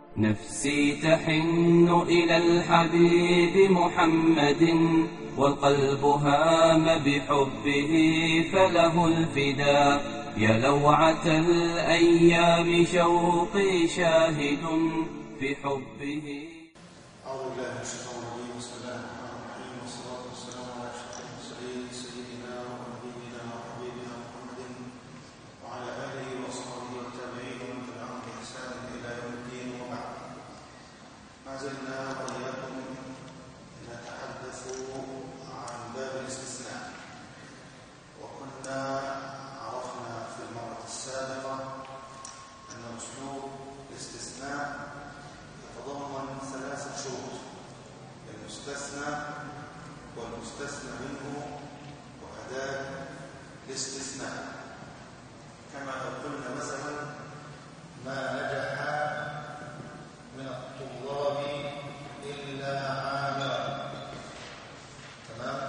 نفسي تحن إلى الحبيب محمد والقلب هام بحبه فله الفداء يا لوعة الأيام شوقي شاهد في حبه أعوذ بالله من الشيطان الرجيم بسم الله الرحمن الرحيم والصلاة والسلام على أشرف المرسلين سيدنا ونبينا وحبيبنا محمد وعلى آله وصحبه والتابعين ومن تبعهم بإحسان إلى يوم الدين وبعد ما زلنا وإياكم نتحدث عن باب الاستثناء وكنا عرفنا في المرة السابقة أن أسلوب الاستثناء يتضمن ثلاثة شروط المستثنى والمستثنى منه وأداة الاستثناء كما لو قلنا مثلا ما نجح من الطلاب إلا عامرا تمام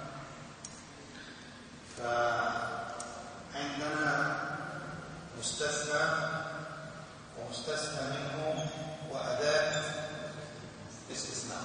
فعندنا مستثنى ومستثنى منه وأداة استثناء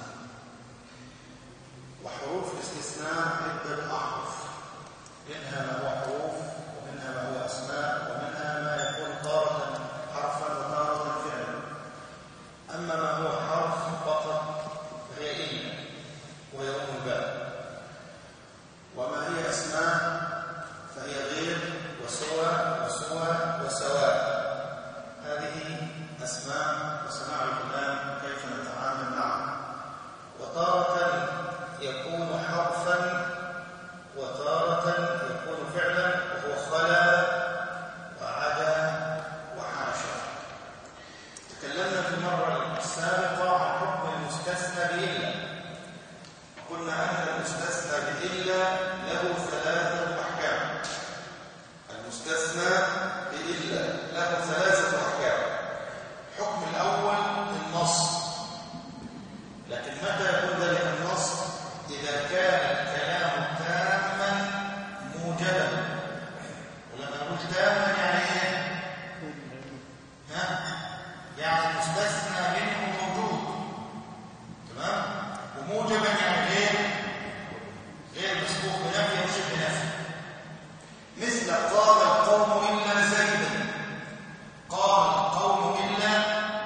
وحروف الاستثناء عدة أحرف منها ما هو حروف ومنها ما هو أسماء ومنها ما يكون تارة حرفا وتارة فعلا أما ما هو حرف فقط فهي إلا وهي أم الباب وما هي أسماء فهي غير وسوى وسوى وسواء هذه أسماء وسنعرف الآن كيف نتعامل معها وتارة يكون حرفا وتارة يكون فعلا وهو خلا وعدا وحاشا تكلمنا في المرة السابقة عن حكم المستثنى بإلا قلنا أن المستثنى بإلا له ثلاثة أحكام المستثنى بإلا له ثلاثة أحكام الحكم الأول النص لكن متى يكون ذلك النص إذا كان الكلام تاما موجبا ولما نقول تاما يعني ايه؟ ها؟ يعني المستثنى منه موجود تمام؟ وموجبا يعني غير غير مسبوق بنفي او شبه نفي مثل قال القوم إلا زيدا قال القوم إلا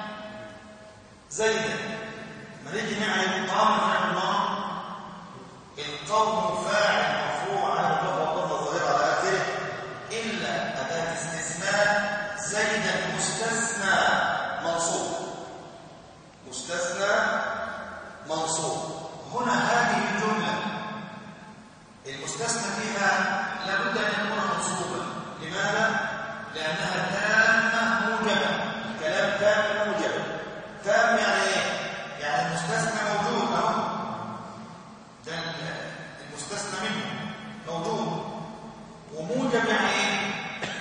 زيدا ما نيجي نعلم قام فعل الله القوم فاعل مرفوع على الضمه والضمه الظاهره على اخره الا اداه استثناء زيدا مستثنى منصوب مستثنى منصوب هنا هذه الجمله المستثنى فيها لابد ان يكون منصوبا لماذا لانها تامه موجبه الكلام تام موجب تام يعني ايه يعني المستثنى موجود اهو ده المستثنى منه موجود وموجب يعني ايه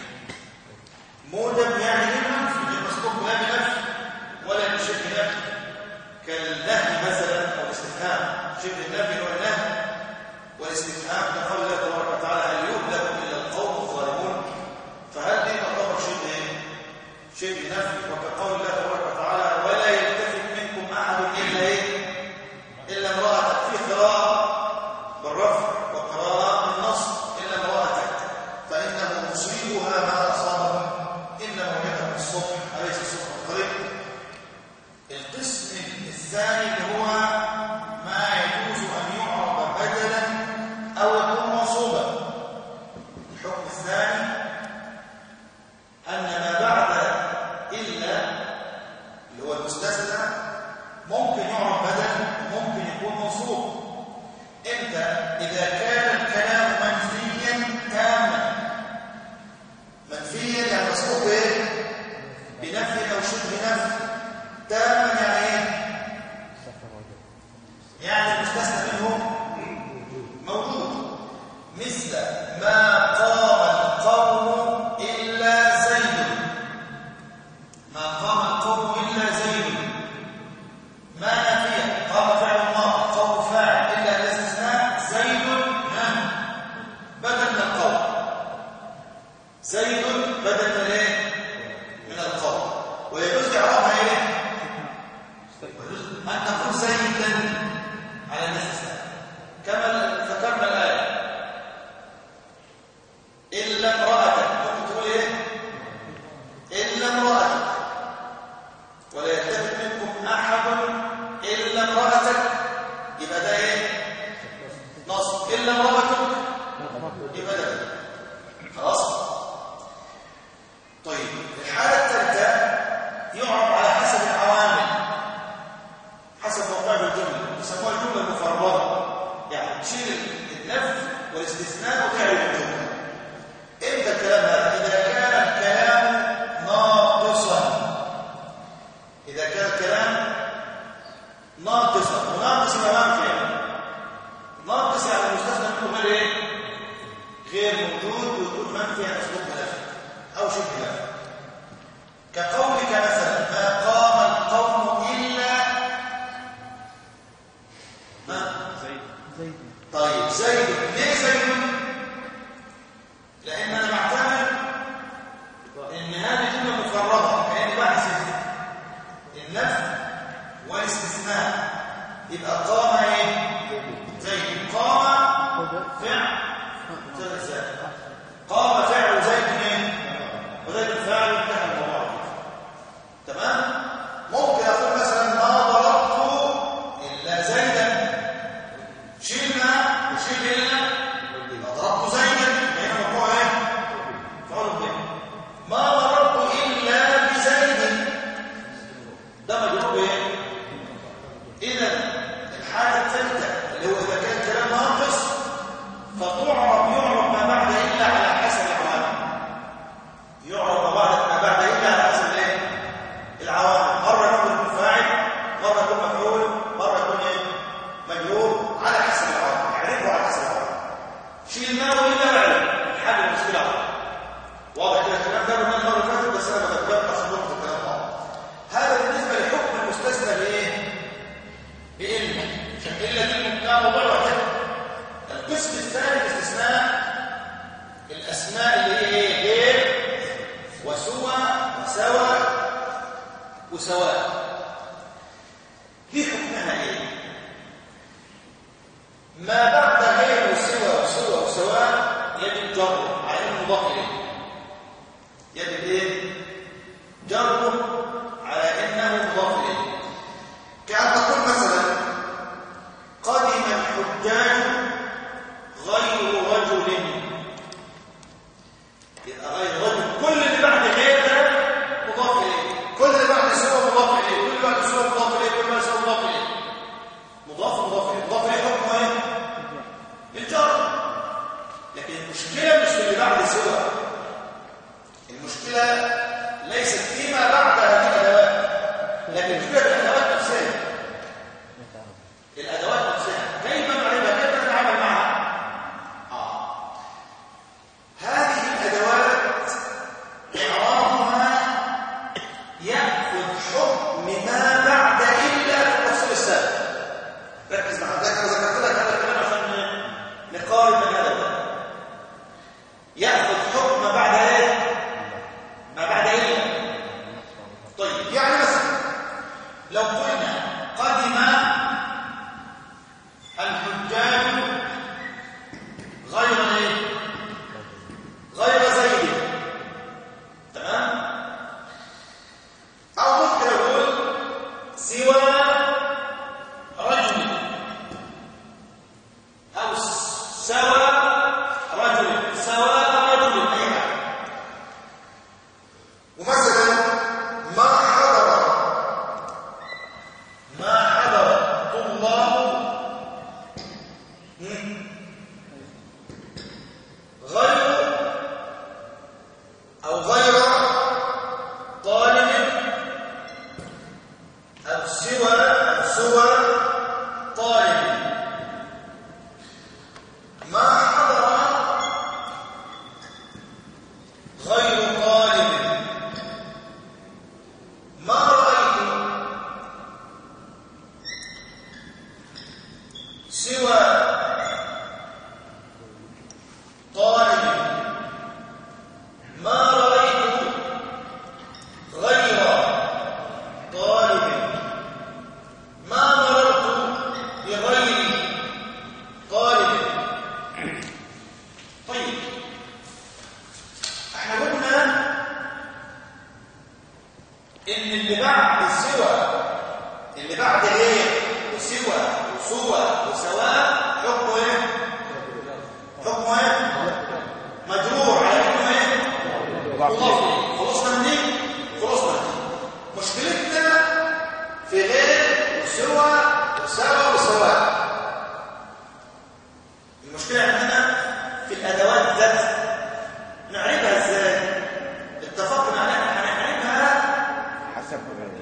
موجب يعني ايه منفي غير مسبوق لا بنفي ولا بشبه نفي كالنهي مثلا او الاستفهام شبه النفي والنهي والاستفهام كقول الله تبارك وتعالى هل يهلك الا القوم الظالمون فهل دي تعتبر شبه ايه شبه نفي وكقول الله تبارك وتعالى ولا يلتفت منكم احد الا ايه الا امراتك في قراءه بالرفع وقراءه بالنصب الا امراتك فانه مصيبها ما اصابهم الا وجدهم الصبح اليس الصبح القريب القسم الثاني اللي هو ما يجوز ان يعرب بدلا او يكون منصوبا الحكم الثاني ان ما بعد الا اللي هو المستثنى ممكن يعرب بدل وممكن يكون منصوب امتى اذا كان الكلام منفيا تاما منفيا يعني مسبوق بايه بنفي او شبه نفي تاما يعني ايه يعني المستثنى منه موجود مثل ما قام القوم الا زيد ما قام القوم الا زيد ما نفي قام فعل الله قوم فاعل الا الاستثناء زيد إذا كان الكلام ناقصا وناقص ما منفيا ناقص يعني المستثنى منه غير ايه؟ غير موجود ويكون منفيا اسلوب ملف او شبه ملف كقولك مثلا ما قام القوم الا ما زيد طيب زيد ليه زيد لان انا بعتبر ان هذه جمله مفرده كان بحث النفي والاستثناء يبقى قام ايه زيد قام فعل زيد زيد قام فعل زيد ايه وزيد فاعل انتهى الموضوع تمام ممكن اقول مثلا ما ضربت الا زيدا شلنا وشيل الا ضربت زيدا هنا مجموع ايه فعل به ما ضربت الا بزيد ده مجرور ايه اذا الحاله الثالثه اللي هو اذا كان كلام ناقص فتعرب يعرب ما بعد الا على حسب العوامل يعرب ما بعد ما بعد الا على حسب الايه العوامل مره يكون فاعل مره يكون مفعول مره يكون ايه مجرور على حسب العوامل يعرفه على حسب العوامل شيلناه الا بعد حل المشكله على طول. واضح كده الكلام ده من المره اللي فاتت بس انا بذكرك عشان نقطه الكلام واضح هذا بالنسبه لحكم المستثنى بايه بإلا عشان إلا دي مبنى موضوع لوحدها القسم الثاني استثناء الأسماء اللي هي ايه غير وسوى وسوى وسواء دي حكمها ايه ما بعد غير وسوى وسوى وسواء يجب جره على انه مضاف اليه يجب ايه جره على انه مضاف اليه كأن تقول مثلا قدم الحجاج غير رجل يبقى غير رجل كل اللي بعد غير ده مضاف اليه كل اللي بعد سوى مضاف اليه كل اللي بعد سوى مضاف اليه كل اللي بعد سوى مضاف اليه مضاف مضاف اليه مضاف اليه حكمه ايه الجر لكن المشكله مش في اللي بعد سوى المشكله ليست فيما بعد هذه الادوات لكن المشكله في الادوات نفسها الادوات نفسها كيف نعرفها كيف نتعامل معها آه. هذه الادوات اعرابها ياخذ حكم ما بعد الا في التفصيل السابق ركز معايا ده انا ذكرت لك هذا الكلام عشان نقارن بين هذا وهذا ياخذ حكم ما بعد ايه ما بعد الا طيب يعني مثلا لو قلنا قدم الحجاج غير ايه غير زيد تمام او ممكن اقول سوى رجل او سوى رجل سوى رجل اي حاجه ومثلا ما حضر ما حضر طلاب مم. غير او غير طالب او سوى او سوى طالب ما حضر غير طالب ما رأيت سوى طالب ما رأيت غير طالب ما مررت بغير طالب طيب احنا قلنا ان اللي بعد سوى اللي بعد ايه وسوى وسوى وسواء حكمه ايه حكمه ايه مجرور على انه ايه مضاف إليه. خلصنا من دي خلصنا من دي مشكلتنا في غير وسوى وسوى وسواء المشكله عندنا في الادوات ذاتها نعرفها ازاي اتفقنا على ان هنعرفها حسب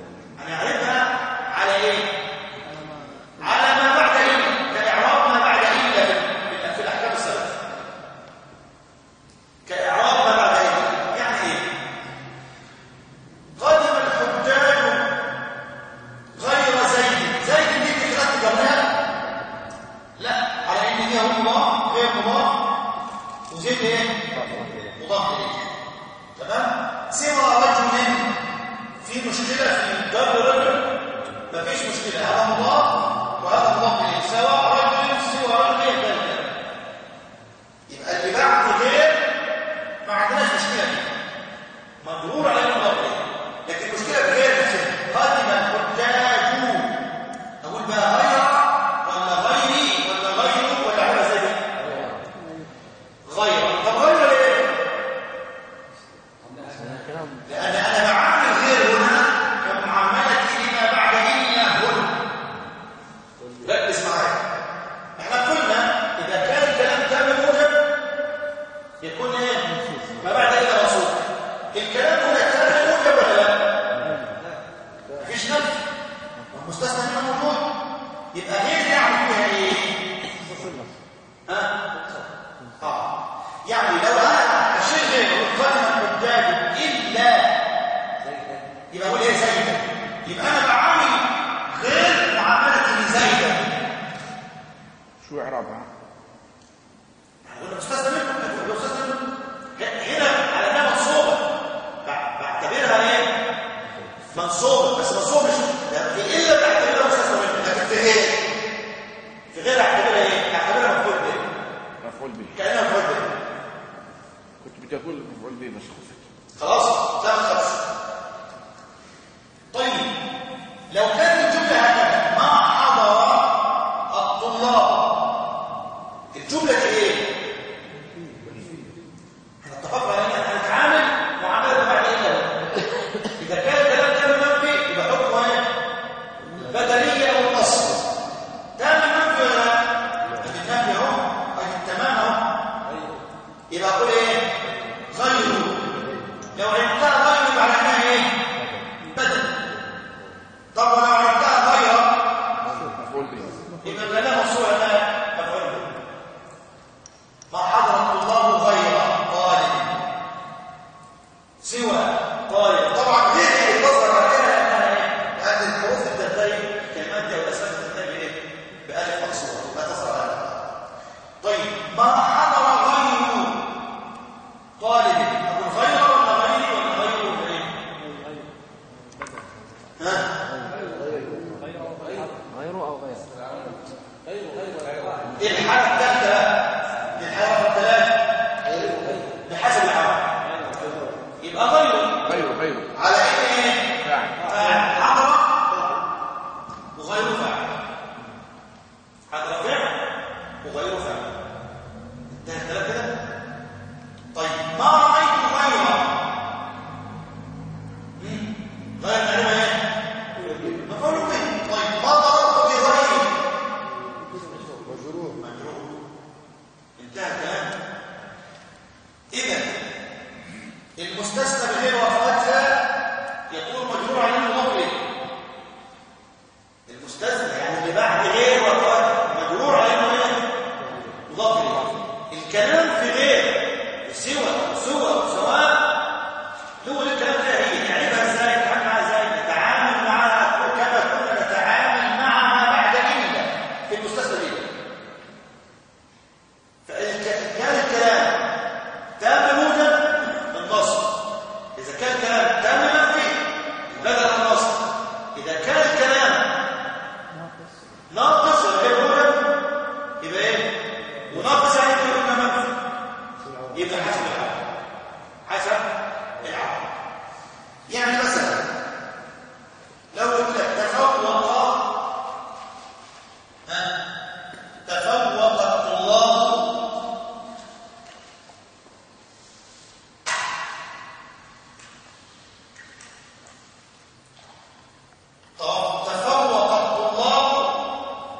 تفوق الطلاب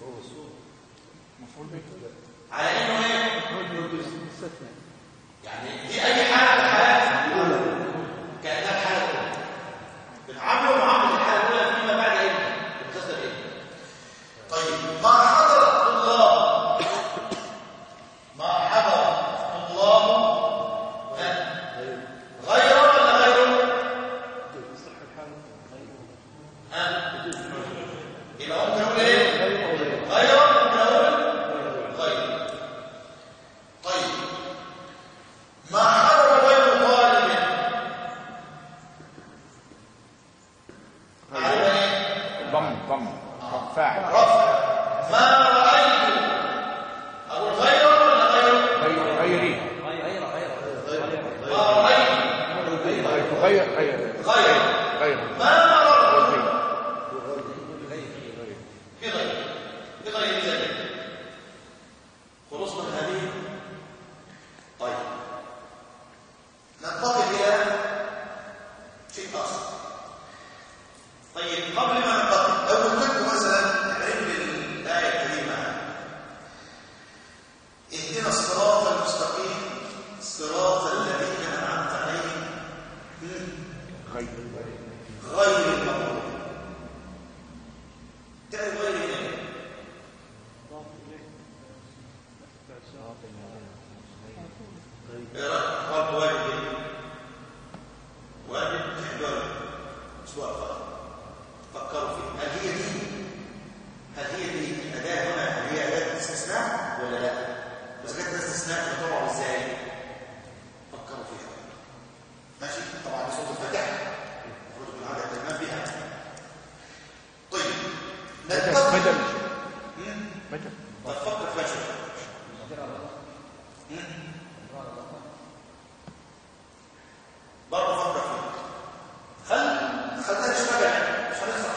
على انه ايه يعني دي اي حاله من الحالات كانها الحاله الاولى بنعامله معامله الحاله الاولى فيما بعد ايه بتصدر ايه طيب ما حضر الطلاب ما حضر الطلاب ها؟ غيره ولا غيره ها يبقى ممكن اقول ايه غيره ممكن اقول غيره طيب ما حضر غير طالب على ايه ضم ضم فاعل رفع ما رأيت أقول غير ولا غير غير غيري ما رأيت غير غير غير غير ما مررت غير بغير بغير ذلك خلصنا من هذه طيب ننتقل إلى شيء آخر طيب قبل ما ننتقل لو قلت لكم مثلا علم الآية الكريمة اهدنا الصراط المستقيم صراط الذين أنعمت عليهم غير غير المغضوب تعرف غير ايه ايه رايك قال واجب ايه واجب تحضر اسبوع فقط فكروا فيه هل هي دي هل هي دي الاداه هنا هل هي اداه استثناء ولا لا اذا كانت أداة استثناء فطبعا ازاي فكروا فيها ماشي طبعا دي صوت الفاتحه المفروض يكون عندك كلمات بها طيب مدى ننتقل مدى مم. مدى طب فكر فيها شويه مم. برضه فكر فيها خل خلينا نشتغل مش هنخسر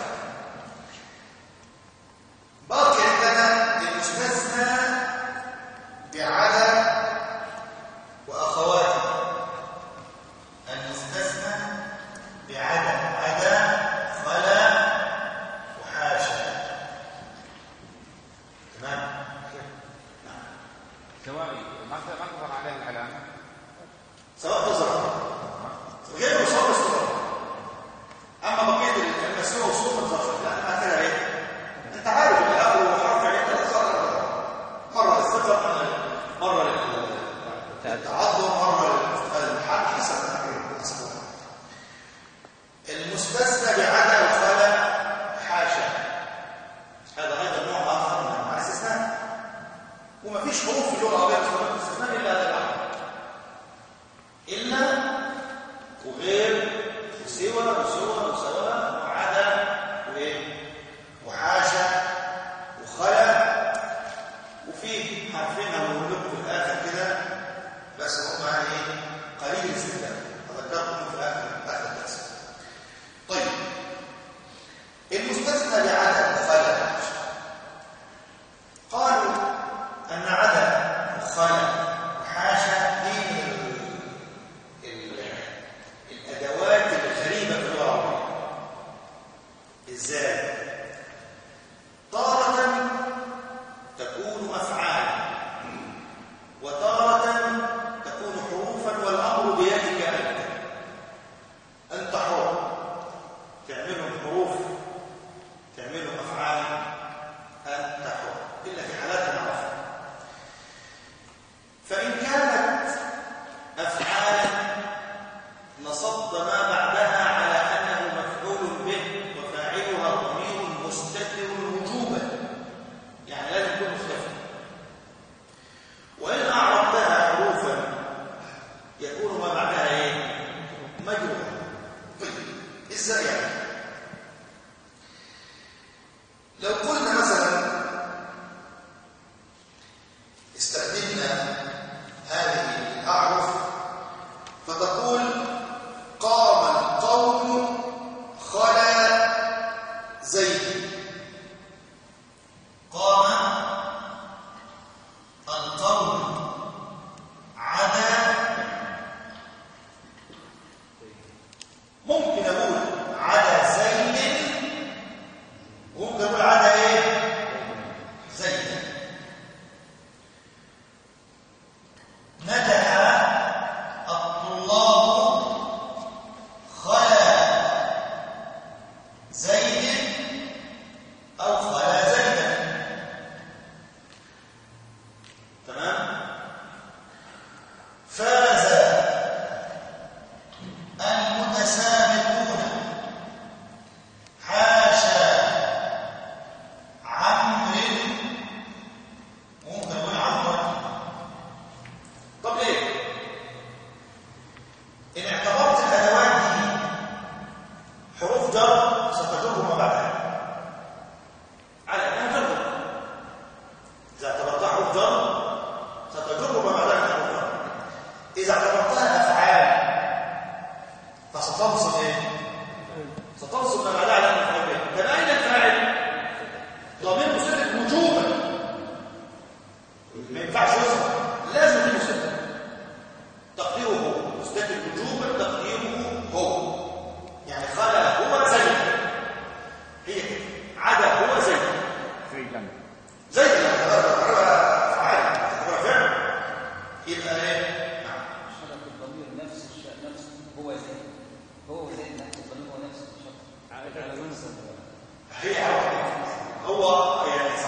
باقي عندنا المستثنى بعدد واخواته المستثنى بعدد عدا خلا وحاشا تمام سواء ما ما تظهر عليه العلامة سواء تظهر غير مصاب الصورة اما بقيه المسلوب والصوت ما تظهرش لا ما كده ايه انت عارف ان الاول حرف عين ثلاث مره للصفر مره للتعذر مره للحال حسب حسب المستثنى بعدم وخلا حاشا هذا ايضا نوع اخر من انواع الاستثناء ومفيش حروف في اللغه العربيه تسمى الاستثناء الا هذا العدد إلا وغير وسوى وسوى وسواء وعدا وإيه وحاشا وخلا وفي حرفين هنقول لكم في الآخر كده بس هم يعني إيه قليل الاستخدام أذكركم في آخر آخر الدرس طيب المستثنى لعدا وخلا وحاشا قالوا أن عدا وخلا وحاشا دي من ال- الأدوات الغريبة في اللغة العربية إزاي؟ تارة تكون أفعال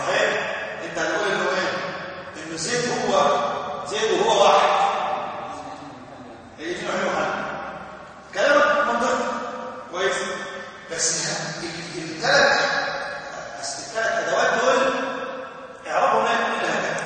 صحيح انت هتقول انه ايه انه زيد هو زيد وهو واحد هي دي نوعين واحد كلامك منطقي كويس بس الثلاث الثلاث ادوات دول اعرفوا لا يكون لها كلام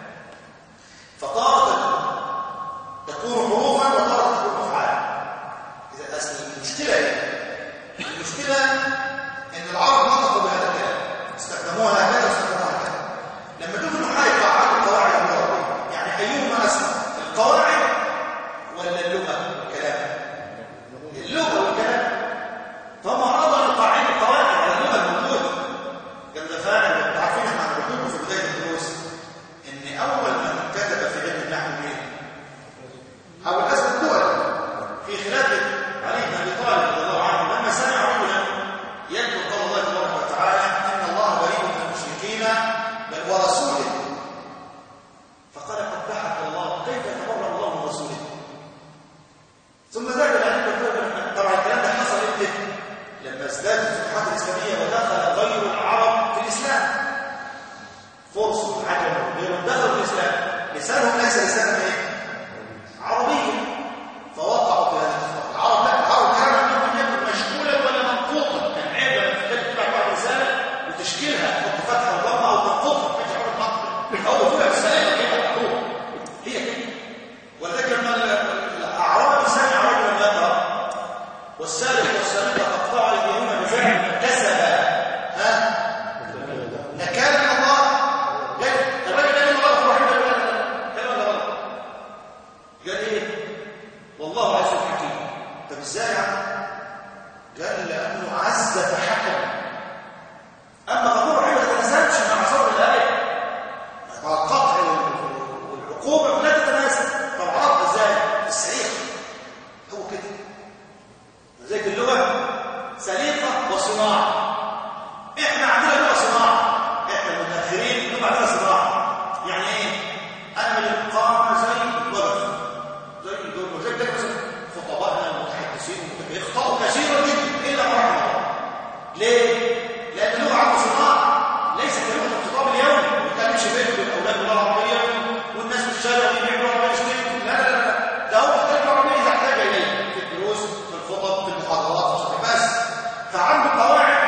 فطارة تكون حروفا وطارة تكون افعال اذا اصل المشكله ايه المشكله ان العرب نطقوا بهذا الكلام استخدموها هكذا واستخدموها هكذا لما تشوف انه حاجه يقعدوا القواعد اللغويه يعني ايهما اسمى القواعد ولا اللغه والكلام اللغه والكلام فهم عرضوا القاعده القواعد على اللغه الموجوده كان ده فاعل انتوا عارفين احنا عندنا في بدايه الدروس ان اول من كتب في علم النحو مين؟ ابو الاسد الدولي في خلافه علي بن ابي طالب رضي الله عنه لما سمع رجلا يذكر قول الله تبارك وتعالى ان الله بريء من المشركين بل ورسوله فقال قبحك الله كيف يتبرأ الله من رسوله ثم ذهب العلم طبعا الكلام ده حصل امتى لما ازدادت الفتوحات الاسلاميه ودخل غير العرب في الاسلام فرس والعجم وغيرهم دخلوا في الاسلام لسانهم ليس لسانا ايه عربيا فوقعوا في هذا الخطأ العرب لا العرب كان ممكن يكون مشكولا ولا منقوطا كان عيب لما تكتب تبع بعض رساله وتشكيلها تحط فتحه وضمه او تنقطها ما تعمل نقط او تقولها بالسلامه كده على طول هي كده ولذلك لما الاعراب سمع رجلا يقرا والسارق والسارقه تقطع ايديهما بفعل ما كسبا ها نكال من الله قال الراجل ده كلمه غلط روح كلمه غلط قال ايه والله عز حكيم طب ازاي يا عم قال لانه عز فحكم اما غفور رحيم ما تتناسبش مع صبر الايه مع القطع والعقوبه لا تتناسب طب عرفت ازاي الصحيح هو كده ذلك اللغه سليقه وصناعه احنا عندنا لغه صناعه احنا المتاخرين اللغه عندنا صناعه يعني ايه انا من قام زي الوقف زي الدول زي كده مثلا خطبائنا المتحدثين المتكلمين يخطئوا كثيرا جدا الا ما رحم الله ليه؟ لان اللغه عنده صناعه ليس كلمه الخطاب اليومي ما بيتكلمش بينه وبين اولاد اللغه العربيه والناس في الشارع بيبيعوا لغه يشتري لا لا لا ده هو الكلمه العربيه اذا احتاج اليه في الدروس في الخطب في المحاضرات بس فعنده قواعد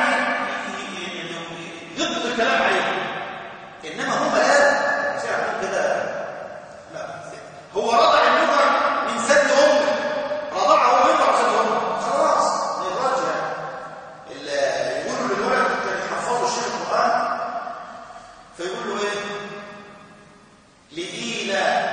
يضبط الكلام عليه انما هم لا زي عندهم كده لا هو رضع اللغه من ثدي امه رضعها وهو يرضع ثدي امه خلاص ما يقدرش يعني اللي يقولوا للولد كان يحفظوا الشيخ القران فيقول له ايه لإيلا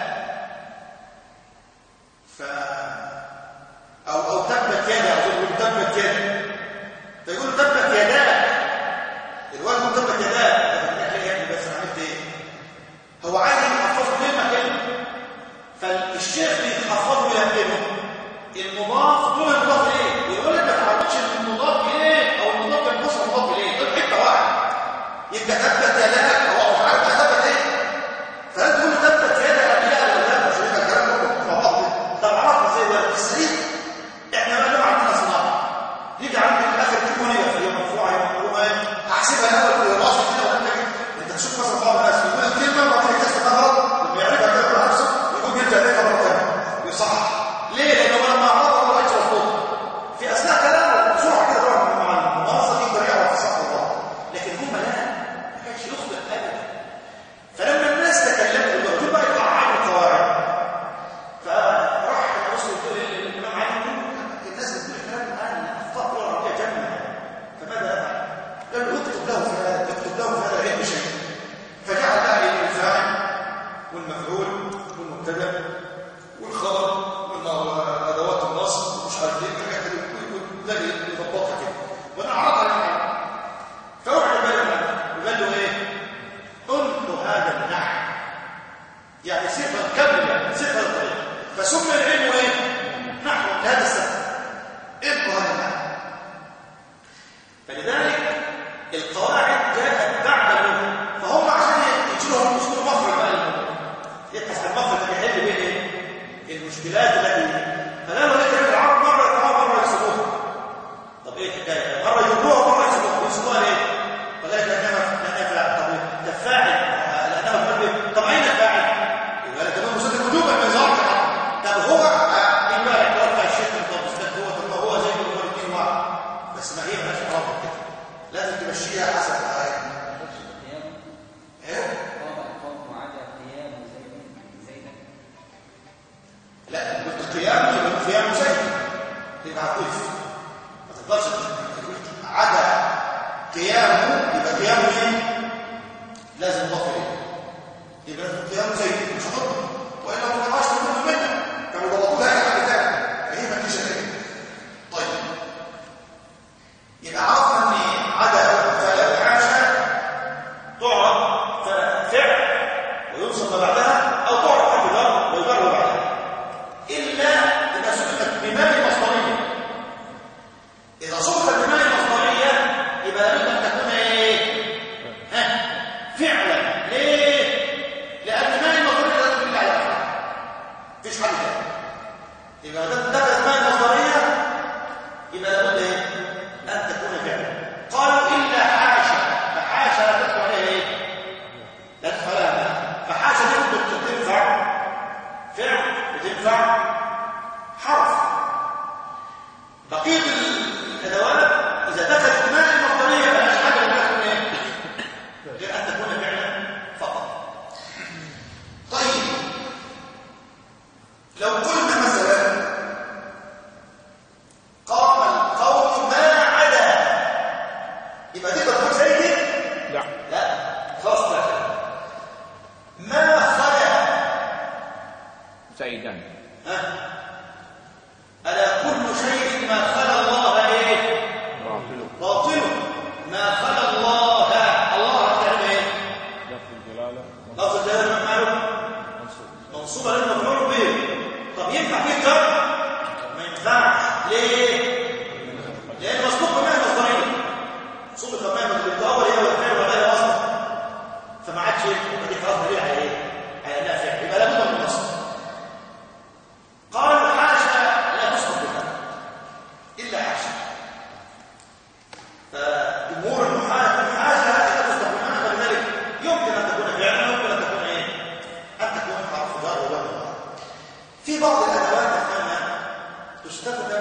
ف او او تبت يدا او تقول تبت يدا فيقول له تبت يداك الواد يقول تبت يداك طب يا ابني بس أنا عملت ايه هو عايز يحفظه كلمه كلمه فالشيخ بيحفظه يهمه المضاف دون المضاف اليه الولد ما تعرفش ان المضاف اليه او المضاف المصري المضاف اليه دول حته واحده يبقى تبت يداك هو مش عارف تبت ايه فانت تقول له تبت يدك لا ولا لا مش هيبقى الكلام كله مع بعض طب عرفنا زي ولد السريع احنا بقى لما عندنا صناعه يجي عندك اخر تكونيه في يوم مرفوعه يوم مقرومه ايه هحسبها الاول في راسي كده ولا كده انت تشوف مثلا بعض الناس يقول الكلمه وبعد كده تكتبها غلط لما يعرفها كده مع نفسه يقوم يرجع يلاقيها مره ثانيه ويصحح ليه؟ لانه لما عرفها ما بقتش مظبوطه في اثناء كلامه بسرعه كده طبعا مع المنصه دي طريقه وفي صح الله لكن هم لا ما كانش يخطئ ابدا فلما الناس تكلموا دول بقى يقعدوا القواعد فراح الرسول يقول الامام علي يقول الناس بتقول الكلام الان اخطاء اللغه العربيه جمع فماذا افعل؟ قال له اكتب له في هذا اكتب له في هذا العلم شيء فجعل بقى الفاعل والمفعول والمبتدا والخبر وادوات النصب ومش عارف ايه حاجات كده وتلاقي يظبطها كده وانا عرضها للعلم فوعد بالي وقال له ايه؟ انقل هذا النحو يعني صفه كامله يعني صفه الطريق فسمي العلم ايه؟ نحو هذا السبب انقل هذا النحو فلذلك القواعد جاءت بعد اللغه فهم عشان يجيلهم يشوفوا مخرج بقى للموضوع يبحث عن مخرج اللي يحل به ايه؟ المشكلات التي فلما ذكر العرب مره يقرأوا مره يسيبوها طب ايه الحكايه؟ مره يجيبوها ومره يسيبوها ويسيبوها ليه؟ فذلك لانها لانها طب يبقى القيام زي مش هتطلع والا ما تطلعش من منك كانوا ضبطوها اي حاجه تاني فهي ما تجيش كده طيب يبقى عرفنا ان عدا فلا حاشا تعرف فعل وينصب ما بعدها او تعرف حرف جر ويجر بعدها الا اذا سبقت بمال المصدريه اذا سبقت بمال المصدريه يبقى لابد ان تكون ايه ها فعلا ليه لان مال المصدريه لا تدل على حاجه مفيش حل تاني يبقى ده دخلت مال المصدريه يبقى لابد ايه ان تكون فعلا قالوا الا حاشا فحاشا لا تدخل عليها ايه لا تدخل عليها مال. فحاشا دي ممكن تنفع فعل وتنفع حرف بقيه الادوات اذا دخلت مال المصدريه فلاش حاجه غير تكون ايه غير ان تكون فعلا فقط طيب لو قلنا مثلا قام القوم ما عدا يبقى تقدر تقول زي كده لا لا خلاص لا ما خلا زيدا ها ألا كل شيء ما خلا الله ايه باطل باطل ما خلا الله الله تعالى ايه لفظ الجلاله لفظ الجلاله ماله منصوبه للمفعول به طب ينفع فيه جر ما ينفعش ليه لان مسبوق بمعنى مصدريه منصوب بمعنى بالتاول هي والفعل وغير اصلا فما عادش يبقى دي خلاص دليل على ايه على انها فعل يبقى لابد من النصب قالوا حاشا لا تسقط بها الا حاشا فجمهور النحاة حاشا لا تسقط بها فلذلك يمكن ان تكون فعلا ويمكن ان تكون ايه ان تكون حرف جر وجر في بعض الادوات الثانيه تستخدم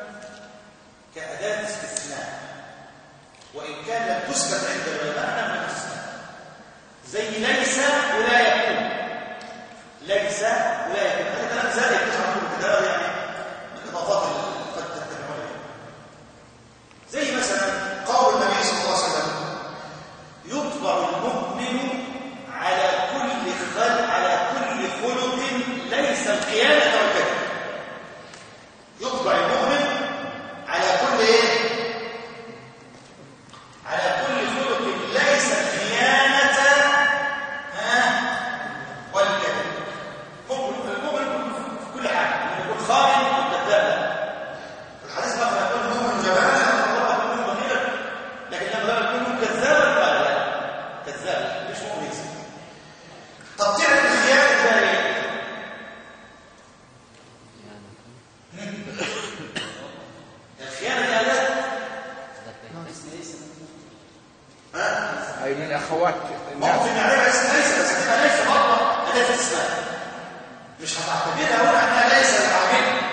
كاداه استثناء وان كان لم تثبت عند العلماء انها من الاستثناء زي ليس ولا يكون ليس ولا يكون هذا كلام زائد تسمع في كده يعني من الاضافات اللي قد تتبعون زي مثلا قول النبي صلى الله عليه وسلم يطبع المؤمن على كل خلق على كل خلق ليس الخيانة والكذب يطبع المؤمن على كل ايه على كل خلق ليس الخيانة ها والكذب مؤمن المؤمن في كل حاجة ممكن يكون خائن وكذاب الحديث بقى يقول المؤمن جبانا الله يكون بخيلا لكن لما قال يكون كذابا قال لا كذاب مش مؤمن يكذب طب تعرف الخيانة ده ايه؟ الخيانة دي أداة ها؟ اي من اخوات الناس ممكن نعملها اسم ليس بس كده ليس برضه أداة استثناء مش هتعتبرها ولا انها ليس العامل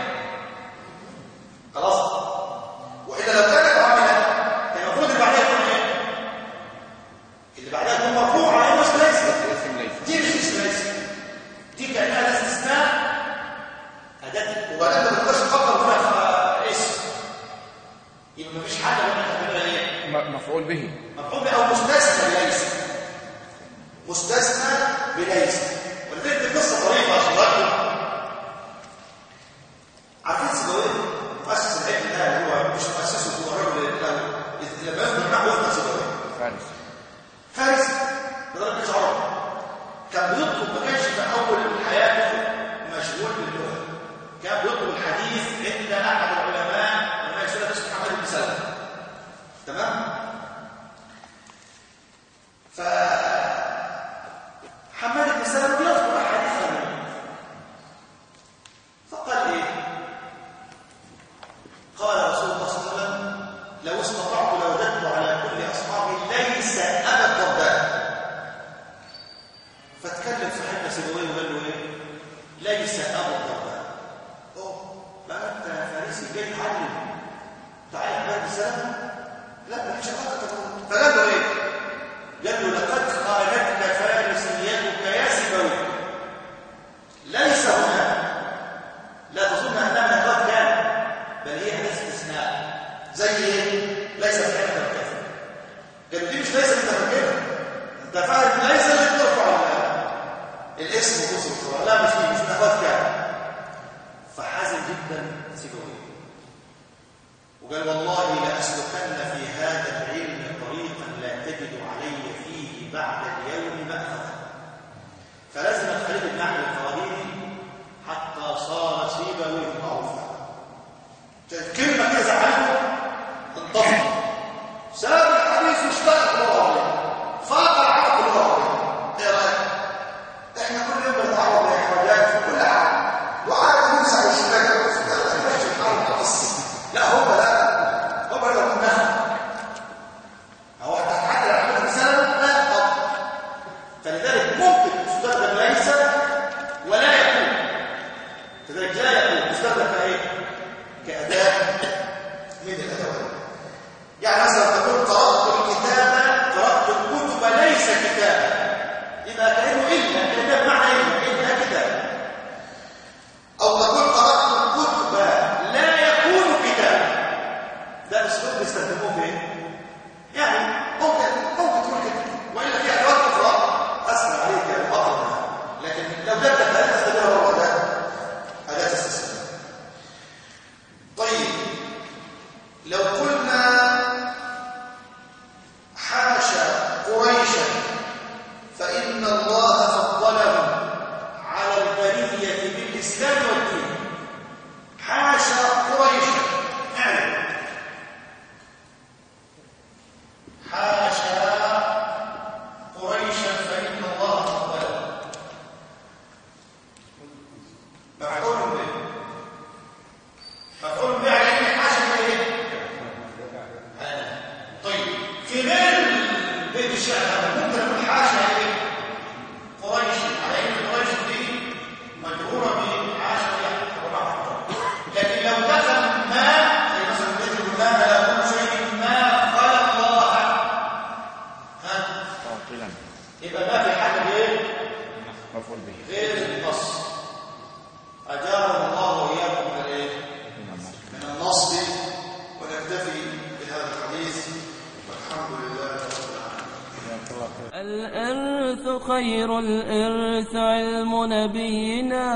خلاص والا لو كانت عامله كان المفروض اللي بعدها يكون ايه؟ اللي بعدها يكون مرفوع على اسم ليس اسم ليس دي مش اسم ليس دي كانها أداة استثناء أداة وبعدين ما تقدرش تفكر فيها اسم يبقى مفيش حاجه ولا تعتبرها ايه؟ م- مفعول به مفعول او مستثنى بليس مستثنى بليس ولذلك دي قصه طريفه عشان نرجع عارفين سيبويه مؤسس العلم ده اللي هو مش مؤسسه هو الراجل اللي له لما يذكر نحو يذكر سيبويه فارس فارس بضرب مش عربي كان بيطلب ما كانش في اول حياته مشغول باللغه كان بيطلب الحديث عند احد العلماء لما يسأل اسمه محمد بن سلمه تمام ف حماد بن سلمه بيذكر احاديث عنه فقال ايه قال رسول الله صلى الله عليه وسلم لو استطعت لوجدت على كل اصحابي ليس ابا الدرداء فاتكلم صاحبنا سيبويه وقال له ايه ليس ابو الدرداء اوه بقى انت فارسي جاي تعلم تعالى حماد بن سلمه لا ماليش علاقه فقال له ايه قال له لقد خانتك فارسيتك يا سيبويه الاسم وقصر القراءة لا مش مش من أخوات كان فحزن جدا سيبويه وقال والله لأسلكن في هذا العلم طريقا لا تجد علي فيه بعد اليوم مأخذا فلازم الخليل بن أحمد الفراهيدي حتى صار سيبويه معروفا كانت كلمة كذا عنه انضبط ساب الحديث واشتغل الله عليه فاق العرب الله عليه ايه رايك؟ احنا كل يوم بنتعرض لاحراجات في كل حاجه وعادي نمسح الشباك لا هو لا هو لو كنا هو هتحدد على مثلا لا طب فلذلك ممكن تستخدم ليس ولا يكون كذلك لا يكون تستخدم كايه كاداه من الادوات يعني مثلا تقول قرات الكتاب قرات الكتب ليس كتابا يبقى كانه الا كتاب معنى الا الا كتاب او تقول قرات الكتب لا يكون كتابا ده اسلوب بيستخدموه في ايه يعني ممكن ممكن تقول كده والا في ادوات اخرى اسهل عليك يعني اقرب منها لكن لو جبت اداه تستخدمها هو ده اداه استثناء طيب لو قلنا حاشا قريشا فإن الله فضلهم على البرية بالإسلام والدين حاشا قريشا اعلم حاشا قريشا فإن الله فضلهم مفعول به مفعول به على إن حاشا ايه طيب في غير بيت الشعر ممكن اقول حاشا ايه قريش على ان قريش دي مجروره بعاشا لكن لو دخل ما زي مثلا بيت الله لا يكون شيء ما قال الله ها باطلا يبقى ما في حاجه ايه مفعول به غير النص اجارنا الله واياكم من الايه من النص من النصب ونكتفي بهذا الحديث والحمد لله رب العالمين جزاك الله خير الإرث خير الإرث علم نبينا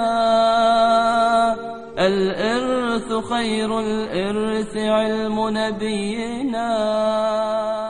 الإرث خير الإرث علم نبينا